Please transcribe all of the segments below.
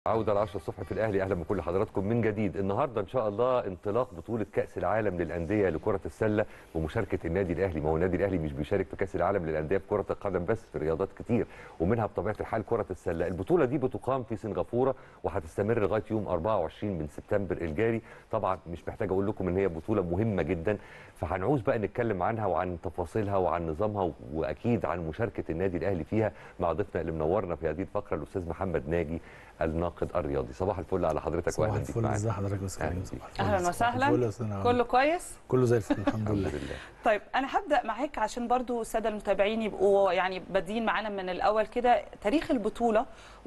عودة العشرة الصبح في الأهلي أهلا بكل حضراتكم من جديد النهاردة إن شاء الله انطلاق بطولة كأس العالم للأندية لكرة السلة بمشاركة النادي الأهلي ما هو النادي الأهلي مش بيشارك في كأس العالم للأندية في كرة القدم بس في رياضات كتير ومنها بطبيعة الحال كرة السلة البطولة دي بتقام في سنغافورة وهتستمر لغاية يوم 24 من سبتمبر الجاري طبعا مش محتاج أقول لكم إن هي بطولة مهمة جدا فهنعوز بقى نتكلم عنها وعن تفاصيلها وعن نظامها وأكيد عن مشاركة النادي الأهلي فيها مع ضيفنا اللي منورنا في هذه الفقرة الأستاذ محمد ناجي الناقد الرياضي صباح الفل على حضرتك صباح واهلا بيك الفل معانا ازي حضرتك يا استاذ أهلا كريم بيك. صباح الفل. اهلا صباح وسهلا الفل يا أستاذ نعم. كله كويس كله زي الفل الحمد الحمد لله لله طيب انا هبدا معاك عشان برضو الساده المتابعين يبقوا يعني بادئين معانا من الاول كده تاريخ البطوله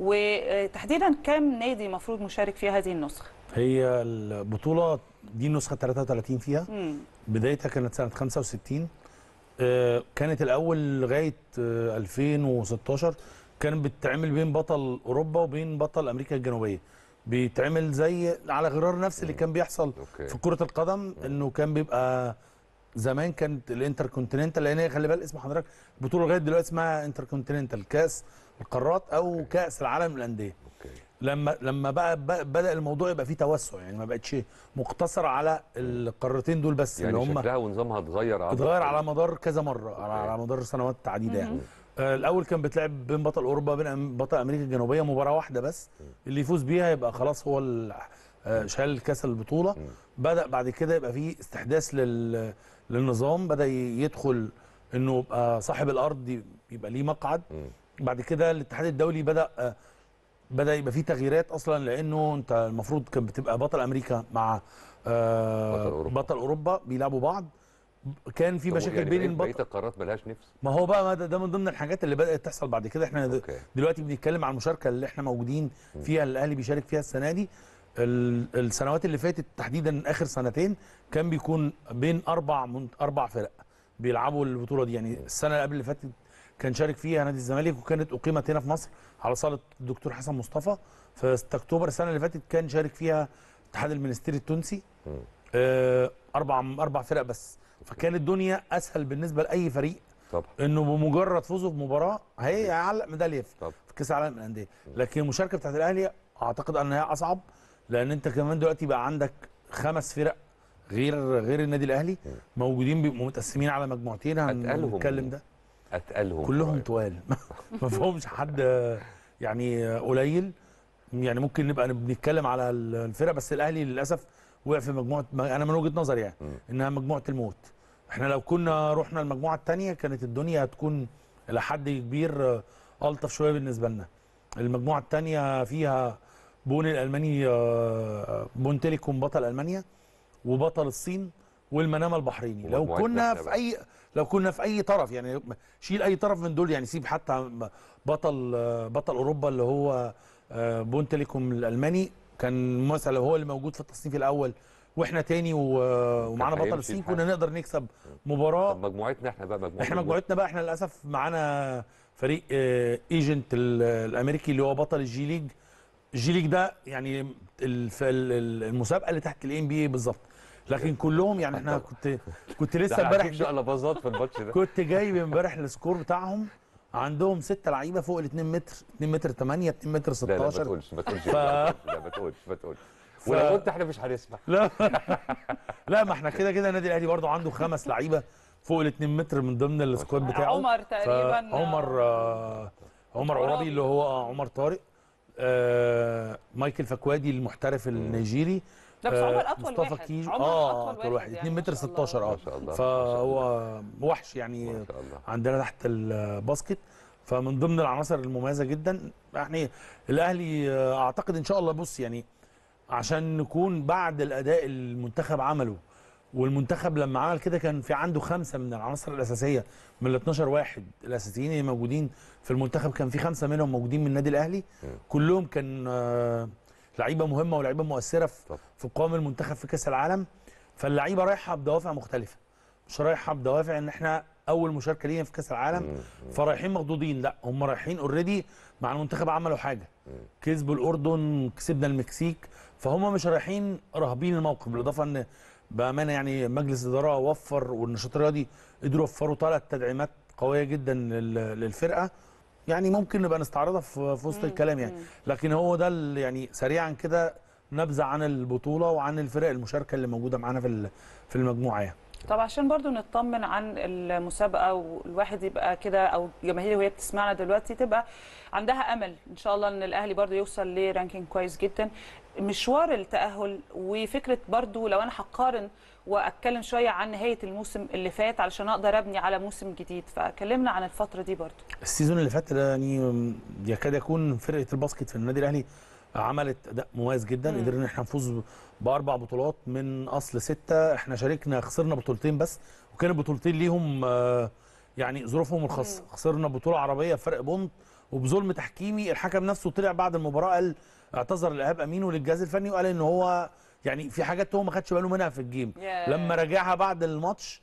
وتحديدا كام نادي المفروض مشارك في هذه النسخه هي البطوله دي النسخه 33 فيها مم. بدايتها كانت سنه 65 آه، كانت الاول لغايه آه، 2016 كانت بتتعمل بين بطل اوروبا وبين بطل امريكا الجنوبيه بيتعمل زي على غرار نفس اللي كان بيحصل أوكي. في كره القدم انه كان بيبقى زمان كانت الانتر كونتيننتال لان هي خلي بالك اسم حضرتك البطوله لغايه دلوقتي اسمها انتر كونتيننتال كاس القارات او كاس العالم للانديه اوكي لما لما بقى, بقى بدا الموضوع يبقى فيه توسع يعني ما بقتش مقتصر على القارتين دول بس يعني اللي هم شكلها ونظامها اتغير على اتغير على مدار كذا مره على, على مدار سنوات عديده يعني آه الاول كان بيتلعب بين بطل اوروبا وبين أم- بطل امريكا الجنوبيه مباراه واحده بس اللي يفوز بيها يبقى خلاص هو ال- آه، شال كاس البطوله بدا بعد كده يبقى فيه استحداث لل للنظام بدا ي- يدخل انه يبقى صاحب الارض ي- يبقى ليه مقعد بعد كده الاتحاد الدولي بدا آه، بدا يبقى فيه تغييرات اصلا لانه انت المفروض كان بتبقى بطل امريكا مع آه بطل أوروبا. بطل اوروبا بيلعبوا بعض كان في طب مشاكل يعني بين بقية- البطل بقيه القارات ملهاش نفس ما هو بقى ما ده, ده من ضمن الحاجات اللي بدات تحصل بعد كده احنا د- أوكي. دلوقتي بنتكلم عن المشاركه اللي احنا موجودين فيها اللي الاهلي بيشارك فيها السنه دي ال- السنوات اللي فاتت تحديدا اخر سنتين كان بيكون بين اربع من اربع فرق بيلعبوا البطوله دي يعني السنه اللي قبل اللي فاتت كان شارك فيها نادي الزمالك وكانت اقيمت هنا في مصر على صاله الدكتور حسن مصطفى في 6 اكتوبر السنه اللي فاتت كان شارك فيها الاتحاد المنستيري التونسي آه، اربع اربع فرق بس فكان الدنيا اسهل بالنسبه لاي فريق طبعا انه بمجرد فوزه بمباراه هي هيعلق ميداليه في طب. في كاس العالم للانديه لكن المشاركه بتاعت الاهلي اعتقد انها اصعب لان انت كمان دلوقتي بقى عندك خمس فرق غير غير النادي الاهلي موجودين بيبقوا متقسمين على مجموعتين أتقلهم هنتكلم ده اتقلهم كلهم شوية. توال ما فيهمش حد يعني قليل يعني ممكن نبقى بنتكلم على الفرق بس الاهلي للاسف وقع في مجموعه انا من وجهه نظري يعني انها مجموعه الموت احنا لو كنا رحنا المجموعه الثانيه كانت الدنيا هتكون الى حد كبير الطف شويه بالنسبه لنا المجموعه الثانيه فيها بون الالماني آه، بون تيليكوم بطل المانيا وبطل الصين والمنامه البحريني لو ومجموعتنا كنا إحنا في بقى. اي لو كنا في اي طرف يعني شيل اي طرف من دول يعني سيب حتى بطل بطل اوروبا اللي هو آه، بون تيليكوم الالماني كان مثلا هو اللي موجود في التصنيف الاول واحنا تاني و- ومعانا بطل هيمشي الصين الحال. كنا نقدر نكسب مباراه طب مجموعتنا احنا بقى مجموعه احنا مجموعتنا بقى احنا للاسف معانا فريق آه، ايجنت ال- الامريكي اللي هو بطل الجي ليج الجي ليج ده يعني الف- ال- ال- المسابقه اللي تحت الام بي اي بالظبط لكن كلهم يعني احنا كنت كنت لسه امبارح شقلباظات في الماتش ده كنت جايب امبارح السكور بتاعهم عندهم ستة لعيبه فوق ال 2 متر 2 متر 8 2 متر لا لا ما 16 تقولش ما تقولش ف- لا ما تقولش ما تقولش ولو قلت احنا مش هنسمع لا لا ما احنا كده كده النادي الاهلي برضو عنده خمس لعيبه فوق ال 2 متر من ضمن السكواد بتاعه عمر تقريبا عمر آه عمر عرابي. عرابي اللي هو آه، عمر طارق آه مايكل فكوادي المحترف النيجيري لا بس آه، عمر اطول مصطفى واحد كيجو عمر اه اطول اطول واحد يعني 2 ما متر شاء الله. 16 اه ما شاء الله، ما شاء فهو وحش يعني ما شاء الله عندنا تحت الباسكت فمن ضمن العناصر المميزه جدا يعني الاهلي آه، اعتقد ان شاء الله بص يعني عشان نكون بعد الاداء المنتخب عمله والمنتخب لما عمل كده كان في عنده خمسه من العناصر الاساسيه من ال 12 واحد الاساسيين اللي موجودين في المنتخب كان في خمسه منهم موجودين من النادي الاهلي كلهم كان آه، لعيبه مهمه ولعيبه مؤثره في طب. في قوام المنتخب في كاس العالم فاللعيبه رايحه بدوافع مختلفه مش رايحه بدوافع ان احنا اول مشاركه لينا في كاس العالم فرايحين مخضوضين لا هم رايحين اوريدي مع المنتخب عملوا حاجه كسبوا الاردن كسبنا المكسيك فهم مش رايحين راهبين الموقف بالاضافه ان بامانه يعني مجلس الاداره وفر والنشاط الرياضي قدروا يوفروا ثلاث تدعيمات قويه جدا لل- للفرقه يعني ممكن نبقى نستعرضها في في وسط الكلام يعني لكن هو ده ال- يعني سريعا كده نبذه عن البطوله وعن الفرق المشاركه اللي موجوده معانا في ال- في المجموعه يعني طب عشان برضو نطمن عن المسابقة والواحد يبقى كده أو الجماهير وهي بتسمعنا دلوقتي تبقى عندها أمل إن شاء الله إن الأهلي برضو يوصل لرانكينج كويس جدا مشوار التأهل وفكرة برضو لو أنا هقارن وأتكلم شوية عن نهاية الموسم اللي فات علشان أقدر أبني على موسم جديد فكلمنا عن الفترة دي برضو السيزون اللي فات ده يعني يكاد يكون فرقه الباسكت في النادي الاهلي عملت اداء مميز جدا مم. قدرنا ان احنا نفوز باربع بطولات من اصل سته احنا شاركنا خسرنا بطولتين بس وكان البطولتين ليهم آه، يعني ظروفهم الخاصه خسرنا بطوله عربيه فرق بونت وبظلم تحكيمي الحكم نفسه طلع بعد المباراه قال اعتذر لايهاب امين وللجهاز الفني وقال ان هو يعني في حاجات هو ما خدش باله منها في الجيم ياه. لما راجعها بعد الماتش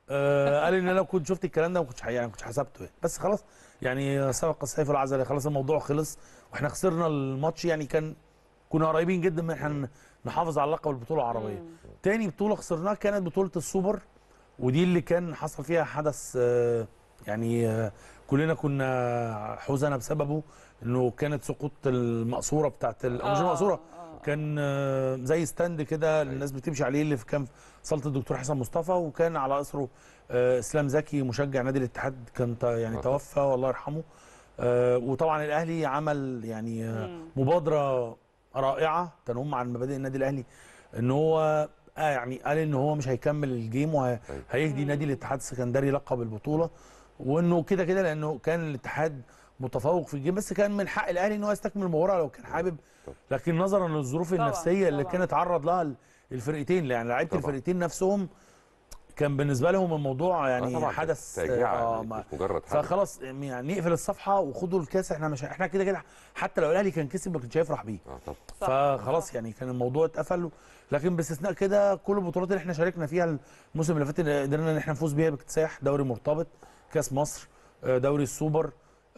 آه قال ان انا لو كنت شفت الكلام ده ما كنتش يعني ما كنتش حسبته يعني. بس خلاص يعني سبق السيف العزلي خلاص الموضوع خلص واحنا خسرنا الماتش يعني كان كنا قريبين جدا من احنا نحافظ على لقب البطوله العربيه تاني بطوله خسرناها كانت بطوله السوبر ودي اللي كان حصل فيها حدث آه يعني آه كلنا كنا حزنا بسببه انه كانت سقوط المقصوره بتاعت ال- أو مش آه، المقصوره آه. كان آه، زي ستاند كده الناس بتمشي عليه اللي في كان في صاله الدكتور حسن مصطفى وكان على اثره آه، اسلام زكي مشجع نادي الاتحاد كان ت- يعني آه. توفى والله يرحمه آه، وطبعا الاهلي عمل يعني آه، مم. مبادره رائعه تنم عن مبادئ النادي الاهلي ان هو آه يعني قال ان هو مش هيكمل الجيم وهيهدي نادي الاتحاد السكندري لقب البطوله وانه كده كده لانه كان الاتحاد متفوق في الجيم بس كان من حق الاهلي ان هو يستكمل المباراه لو كان حابب لكن نظرا للظروف طبعاً، النفسيه اللي طبعاً. كان اتعرض لها ال- الفرقتين يعني لعيبه طبعاً. الفرقتين نفسهم كان بالنسبه لهم الموضوع آه يعني طبعاً حدث فاجعة آه يعني ما- مش مجرد حدث. فخلاص يعني نقفل الصفحه وخدوا الكاس احنا مش احنا كده كده حتى لو الاهلي كان كسب ما كنتش هيفرح بيه اه طبعا صح، فخلاص صح. يعني كان الموضوع اتقفل لكن باستثناء كده كل البطولات اللي احنا شاركنا فيها الموسم اللي فات قدرنا ان احنا نفوز بيها باكتساح دوري مرتبط كاس مصر آه، دوري السوبر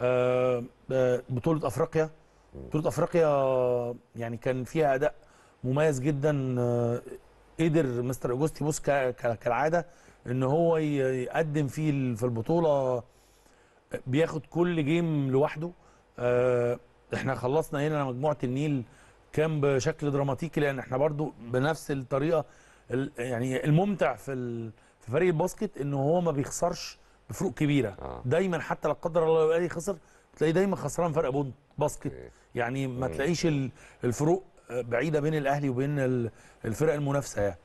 آه، آه، بطوله افريقيا بطوله افريقيا يعني كان فيها اداء مميز جدا آه، قدر مستر اوجوستي بوس ك- ك- كالعاده ان هو ي- يقدم فيه ال- في البطوله بياخد كل جيم لوحده آه، احنا خلصنا هنا مجموعه النيل كان بشكل دراماتيكي لان احنا برضو بنفس الطريقه ال- يعني الممتع في ال- في فريق الباسكت ان هو ما بيخسرش بفروق كبيره آه. دايما حتى لا قدر الله لو الاهلي خسر تلاقيه دايما خسران فرق بونت باسكت أوكي. يعني ما مم. تلاقيش ال- الفروق بعيده بين الاهلي وبين ال- الفرق المنافسه يعني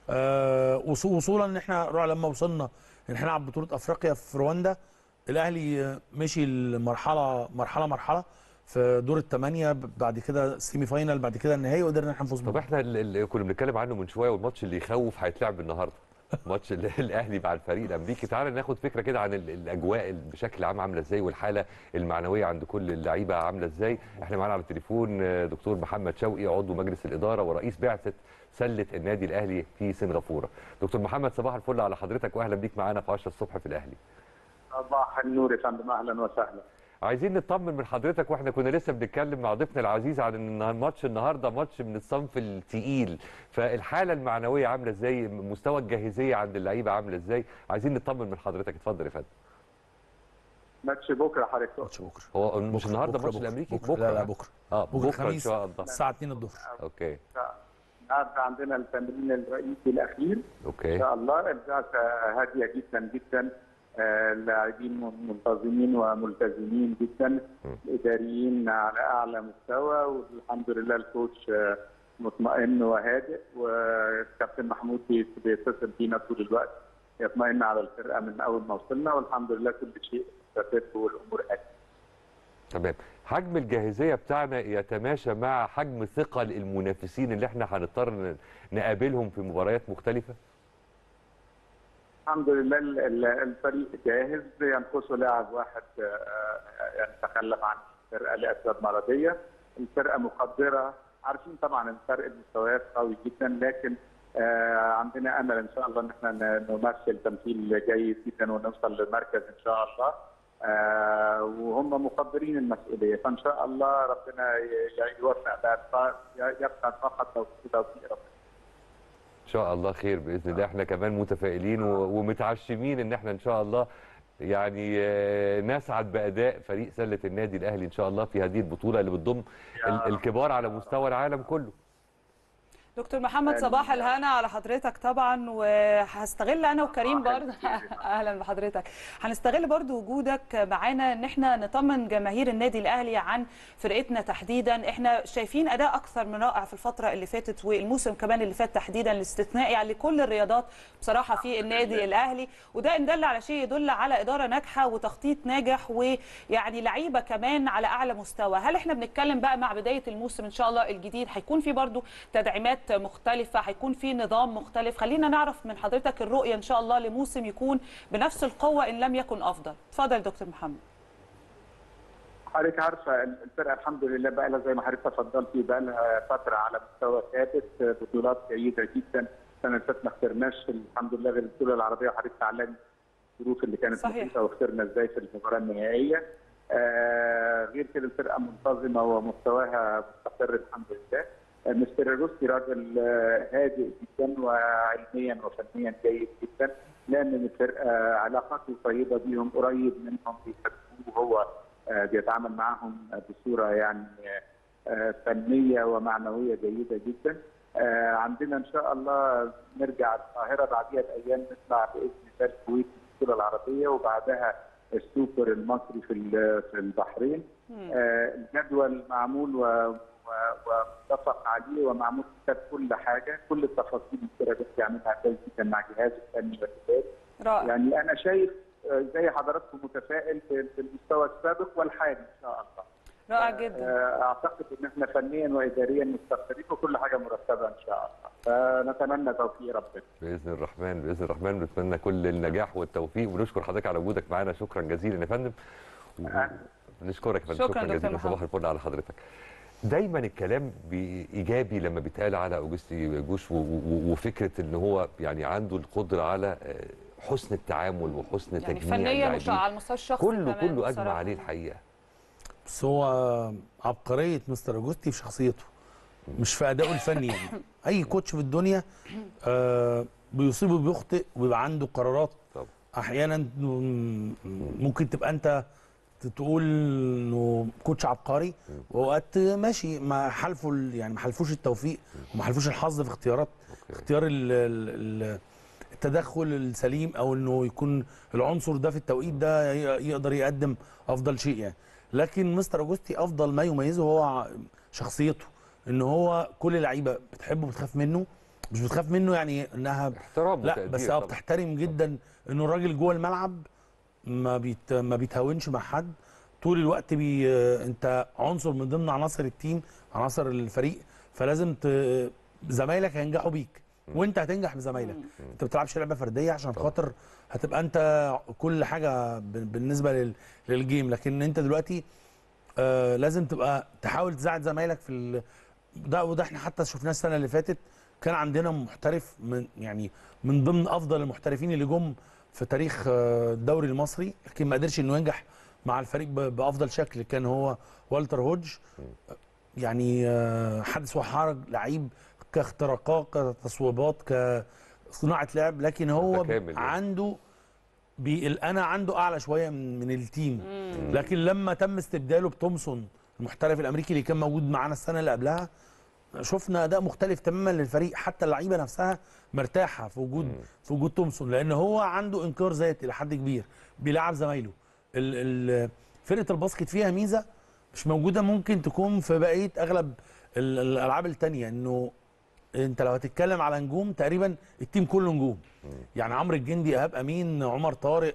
آه، وصو- وصولا ان احنا رأى لما وصلنا ان احنا نلعب بطوله افريقيا في رواندا الاهلي آه، مشي المرحله مرحله مرحله في دور الثمانيه بعد كده السيمي فاينال بعد كده النهائي وقدرنا ان احنا نفوز طب بيه. احنا اللي كنا بنتكلم عنه من شويه والماتش اللي يخوف هيتلعب النهارده ماتش ال- الاهلي مع الفريق الامريكي تعال ناخد فكره كده عن ال- الاجواء بشكل عام عامله ازاي والحاله المعنويه عند كل اللعيبه عامله ازاي احنا معانا على التليفون آه، دكتور محمد شوقي عضو مجلس الاداره ورئيس بعثه سله النادي الاهلي في سنغافوره دكتور محمد صباح الفل على حضرتك واهلا بيك معانا في 10 الصبح في الاهلي صباح النور يا فندم اهلا وسهلا عايزين نطمن من حضرتك واحنا كنا لسه بنتكلم مع ضيفنا العزيز عن ان الماتش النهارده ماتش من الصنف التقيل فالحاله المعنويه عامله ازاي مستوى الجاهزيه عند اللعيبه عامله ازاي عايزين نطمن من حضرتك اتفضل يا فندم ماتش بكره حضرتك ماتش بكره هو مش بكرة- النهارده بكرة- الماتش بكرة- الامريكي بكرة. لا لا بكره اه بكره بكره ان الخميس شاء الله الساعه 2 الظهر اوكي النهارده عندنا التمرين الرئيسي الاخير ان اوكي شاء الله البعثه هاديه جدا جدا آه، اللاعبين منتظمين وملتزمين جدا الاداريين على اعلى مستوى والحمد لله الكوتش آه، مطمئن وهادئ والكابتن محمود بي- بيتصل بينا طول الوقت يطمئن على الفرقه من اول ما وصلنا والحمد لله كل شيء مستقر والامور هادئه تمام حجم الجاهزيه بتاعنا يتماشى مع حجم ثقل المنافسين اللي احنا هنضطر ن- نقابلهم في مباريات مختلفه الحمد لله ال- ال- الفريق جاهز ينقصه لاعب واحد آه، آه، يعني تخلف عن الفرقه لاسباب مرضيه الفرقه مقدره عارفين طبعا الفرق المستويات قوي جدا لكن آه، عندنا امل ان شاء الله ان احنا ن- نمثل تمثيل جيد جدا ونوصل للمركز ان شاء الله آه، وهم مقدرين المسؤوليه فان شاء الله ربنا ي- ي- يوفق بقى يبقى فقط توفيق توفيق ربنا ان شاء الله خير باذن الله احنا كمان متفائلين و- ومتعشمين ان احنا ان شاء الله يعني آه، نسعد باداء فريق سله النادي الاهلي ان شاء الله في هذه البطوله اللي بتضم ال- الكبار على مستوى العالم كله دكتور محمد صباح الهنا على حضرتك طبعا وهستغل انا وكريم برضه اهلا بحضرتك هنستغل برضه وجودك معانا ان احنا نطمن جماهير النادي الاهلي عن فرقتنا تحديدا احنا شايفين اداء اكثر من رائع في الفتره اللي فاتت والموسم كمان اللي فات تحديدا الاستثنائي يعني لكل الرياضات بصراحه في النادي الاهلي وده ان دل على شيء يدل على اداره ناجحه وتخطيط ناجح ويعني لعيبه كمان على اعلى مستوى هل احنا بنتكلم بقى مع بدايه الموسم ان شاء الله الجديد هيكون في برضه تدعيمات مختلفه هيكون في نظام مختلف خلينا نعرف من حضرتك الرؤيه ان شاء الله لموسم يكون بنفس القوه ان لم يكن افضل اتفضل يا دكتور محمد حضرتك عارفه الفرقه الحمد لله بقى لها زي ما حضرتك تفضلتي بقى لها فتره على مستوى ثابت بطولات جيده جدا السنه اللي فاتت ما خسرناش الحمد لله غير البطوله العربيه وحضرتك تعلمي الظروف اللي كانت صحيح. محيطه وخسرنا ازاي في المباراه النهائيه آه غير كده الفرقه منتظمه ومستواها مستقر الحمد لله آه، مستر روسي راجل آه، هادئ جدا وعلميا وفنيا جيد جدا لان الفرقه علاقاته طيبه بيهم قريب منهم بيحبوه وهو آه، بيتعامل معهم بصوره يعني آه، فنيه ومعنويه جيده جدا آه، عندنا ان شاء الله نرجع القاهره بعديها بايام نطلع باذن الله الكويت في البطوله العربيه وبعدها السوبر المصري في ال- في البحرين آه، الجدول معمول و- و- ومتفق عليه ومعمول كتاب كل حاجه كل التفاصيل الفرقه بتعملها كويس جدا مع جهاز الفني والاداري رائع يعني انا شايف آه، زي حضراتكم متفائل في في المستوى السابق والحالي ان شاء الله رائع جدا آه، اعتقد ان احنا فنيا واداريا مستقرين وكل حاجه مرتبه ان شاء الله فنتمنى توفيق ربنا باذن الرحمن باذن الرحمن بنتمنى كل النجاح والتوفيق ونشكر حضرتك على وجودك معانا شكرا جزيلا يا فندم و- نشكرك يا فندم شكراً دكتور جزيلا محمد. صباح الفل على حضرتك دايما الكلام بايجابي لما بيتقال على اوجستي جوش و- و- وفكره ان هو يعني عنده القدره على آه، حسن التعامل وحسن يعني تجميع فنيا وش اللاعبين. على المستوى الشخصي كله كمان كله اجمع بصراحة. عليه الحقيقه بس هو عبقريه مستر اجوستي في شخصيته مش في ادائه الفني يعني اي كوتش في الدنيا آه بيصيب وبيخطئ وبيبقى عنده قرارات طبعا. احيانا م- ممكن تبقى انت تقول انه كوتش عبقري واوقات ماشي ما حالفه ال- يعني ما حالفوش التوفيق وما حالفوش الحظ في اختيارات أوكي. اختيار ال- ال- ال- التدخل السليم او انه يكون العنصر ده في التوقيت ده ي- يقدر يقدم افضل شيء يعني لكن مستر اوجستي افضل ما يميزه هو شخصيته ان هو كل اللعيبه بتحبه بتخاف منه مش بتخاف منه يعني انها احترام لا وتقدير بس اه طبعاً. بتحترم جدا انه الراجل جوه الملعب ما بيت ما بيتهاونش مع حد طول الوقت بي انت عنصر من ضمن عناصر التيم عناصر الفريق فلازم ت... زمايلك هينجحوا بيك وانت هتنجح بزمايلك انت ما بتلعبش لعبه فرديه عشان خاطر هتبقى انت كل حاجه ب- بالنسبه لل... للجيم لكن انت دلوقتي آه لازم تبقى تحاول تساعد زمايلك في ال... ده وده احنا حتى شفناه السنه اللي فاتت كان عندنا محترف من يعني من ضمن افضل المحترفين اللي جم في تاريخ آه، الدوري المصري لكن ما قدرش انه ينجح مع الفريق ب- بافضل شكل كان هو والتر هودج يعني آه، حدث وحرج لعيب كاختراقات كتصويبات كصناعه لعب لكن هو متكامل يعني. عنده بي انا عنده اعلى شويه من من التيم لكن لما تم استبداله بتومسون المحترف الامريكي اللي كان موجود معانا السنه اللي قبلها شفنا اداء مختلف تماما للفريق حتى اللعيبه نفسها مرتاحه في وجود في وجود تومسون لان هو عنده انكار ذات الى حد كبير بيلعب زمايله ال- ال- فرقه الباسكت فيها ميزه مش موجوده ممكن تكون في بقيه اغلب ال- الالعاب التانية انه انت لو هتتكلم على نجوم تقريبا التيم كله نجوم يعني عمرو الجندي ايهاب امين عمر طارق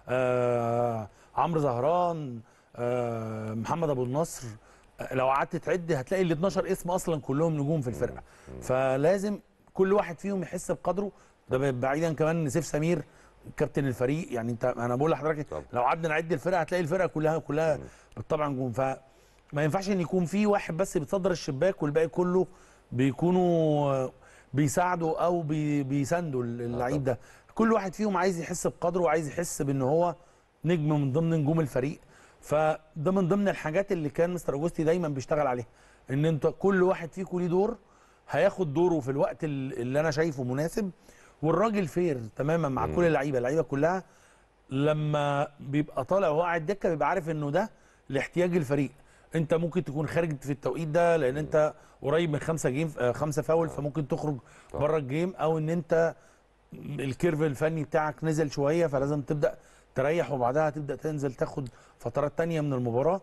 آه عمرو زهران آه محمد ابو النصر آه، لو قعدت تعد هتلاقي ال 12 اسم اصلا كلهم نجوم في الفرقه فلازم كل واحد فيهم يحس بقدره ده ب- بعيدا كمان ان سيف سمير كابتن الفريق يعني انت انا بقول لحضرتك طبعا. لو قعدنا نعد الفرقه هتلاقي الفرقه كلها كلها بالطبع نجوم فما ينفعش ان يكون في واحد بس بيتصدر الشباك والباقي كله بيكونوا آه، بيساعدوا او بي بيساندوا اللعيب ده كل واحد فيهم عايز يحس بقدره وعايز يحس بان هو نجم من ضمن نجوم الفريق فده من ضمن الحاجات اللي كان مستر اوجستي دايما بيشتغل عليها ان انت كل واحد فيكم ليه دور هياخد دوره في الوقت ال- اللي انا شايفه مناسب والراجل فير تماما مع كل اللعيبه اللعيبه كلها لما بيبقى طالع وهو قاعد دكه بيبقى عارف انه ده لاحتياج الفريق انت ممكن تكون خارج في التوقيت ده لان انت قريب من خمسه جيم آه، خمسه فاول فممكن تخرج طبعا. بره الجيم او ان انت الكيرف الفني بتاعك نزل شويه فلازم تبدا تريح وبعدها تبدا تنزل تاخد فترات تانية من المباراه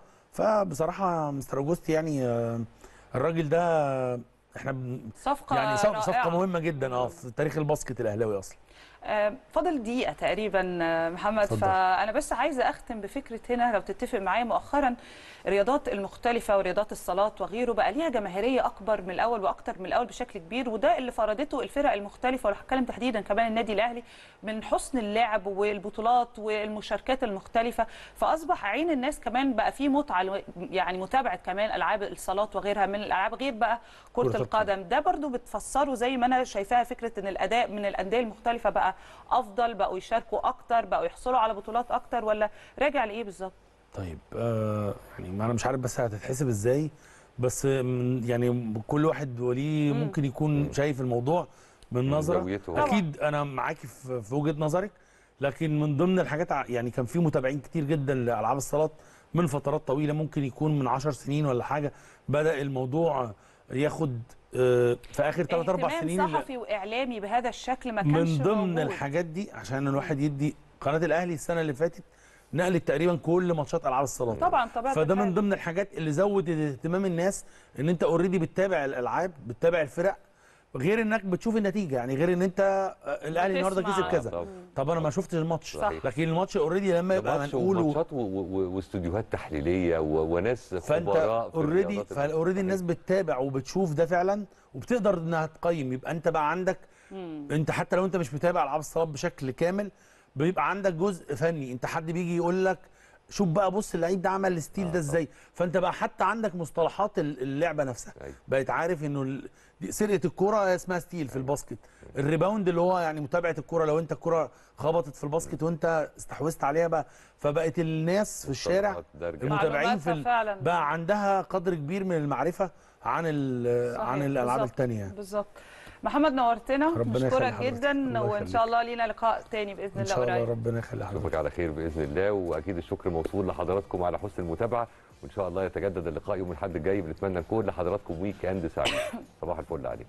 فبصراحه مستر اوجوست يعني آه، الراجل ده آه، احنا بن- صفقه يعني صف- صفقه رائعة. مهمه جدا اه في تاريخ الباسكت الاهلاوي اصلا آه، فاضل دقيقة تقريبا آه، محمد اتفضل. فأنا بس عايزة أختم بفكرة هنا لو تتفق معايا مؤخرا الرياضات المختلفة ورياضات الصالات وغيره بقى ليها جماهيرية أكبر من الأول وأكتر من الأول بشكل كبير وده اللي فرضته الفرق المختلفة وأنا هتكلم تحديدا كمان النادي الأهلي من حسن اللعب والبطولات والمشاركات المختلفة فأصبح عين الناس كمان بقى فيه متعة لو- يعني متابعة كمان ألعاب الصالات وغيرها من الألعاب غير بقى كرة كرة القدم. القدم ده برضو بتفسره زي ما أنا شايفاها فكرة إن الأداء من الأندية المختلفة بقى افضل بقوا يشاركوا اكتر بقوا يحصلوا على بطولات اكتر ولا راجع لايه بالظبط طيب آه يعني ما انا مش عارف بس هتتحسب ازاي بس من يعني كل واحد وليه مم. ممكن يكون شايف الموضوع من من نظره زاويته. طبعاً. اكيد انا معاكي في في وجهه نظرك لكن من ضمن الحاجات ع- يعني كان في متابعين كتير جدا لالعاب الصالات من فترات طويله ممكن يكون من 10 سنين ولا حاجه بدا الموضوع ياخد آه في اخر 3 4 اهتمام سنين اللي- صحفي واعلامي بهذا الشكل ما كانش من ضمن موجود. الحاجات دي عشان الواحد يدي قناه الاهلي السنه اللي فاتت نقلت تقريبا كل ماتشات العاب الصالات طبعا طبعا فده من ضمن الحاجات اللي زودت اهتمام الناس ان انت اوريدي بتتابع الالعاب بتتابع الفرق غير انك بتشوف النتيجه يعني غير ان انت آه، الاهلي النهارده بتسمع. كسب آه، كذا طبعاً. طب انا ما شفتش الماتش صح. لكن الماتش اوريدي لما ده يبقى ماتش منقول و- وماتشات و- و- واستوديوهات تحليليه و- وناس فانت خبراء في اوريدي الرياضات فاوريدي الناس بتتابع وبتشوف ده فعلا وبتقدر انها تقيم يبقى انت بقى عندك انت حتى لو انت مش متابع العاب الصالات بشكل كامل بيبقى عندك جزء فني انت حد بيجي يقول لك شوف بقى بص اللعيب ده عمل الستيل آه، ده ازاي فانت بقى حتى عندك مصطلحات ال- اللعبه نفسها أيوة. بقيت عارف انه ال- دي سرقه الكره اسمها ستيل في الباسكت الريباوند اللي هو يعني متابعه الكره لو انت الكره خبطت في الباسكت وانت استحوذت عليها بقى فبقت الناس في الشارع مصطلحات دارجة. المتابعين في ال- معلوماتها فعلا. بقى عندها قدر كبير من المعرفه عن ال- صحيح، عن الالعاب بالظبط، الثانيه يعني. بالظبط محمد نورتنا ربنا يخلي مشكورك حضرتك. جدا الله وان يخليك. شاء الله لينا لقاء تاني باذن ان الله شاء الله قريب ربنا يخلي حضرتك اشوفك على خير باذن الله واكيد الشكر موصول لحضراتكم على حسن المتابعه وان شاء الله يتجدد اللقاء يوم الاحد الجاي بنتمنى لكل حضراتكم ويك اند سعيد صباح الفل عليكم